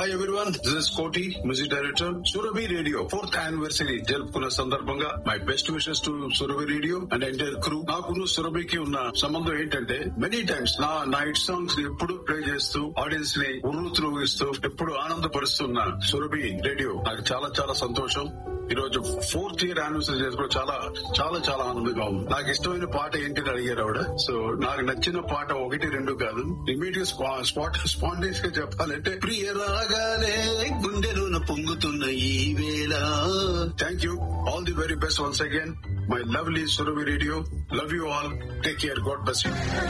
hi everyone this is Koti music director Surabhi radio fourth anniversary జరుపుకున్న సందర్భంగా my best wishes to Surabhi radio and entire crew నాకును సురభికి ఉన్న సంబంధం ఏంటంటే మెనీ టైమ్స్ నా నా హిట్ సాంగ్స్ ని ఎప్పుడు ప్లే చేస్తూ ఆడియన్స్ ని ఉర్రు త్రోగిస్తూ ఎప్పుడు ఆనందపరుస్తున్న సురభి రేడియో నాకు చాలా చాలా సంతోషం ఈ రోజు ఫోర్త్ ఇయర్ యానివర్సరీ చేసుకోవడం చాలా చాలా చాలా ఆనందంగా ఉంది నాకు ఇష్టమైన పాట ఏంటిని అడిగారు ఆవిడ సో నాకు నచ్చిన పాట ఒకటి రెండు కాదు ఇమీడియట్ స్పాట్ స్పాంటేస్ గా చెప్పాలంటే ప్రియ రాగాలే గుండెలోన పొంగుతున్న ఈ వేళ thank you all the very best once again my lovely Suravi radio love you all take care god best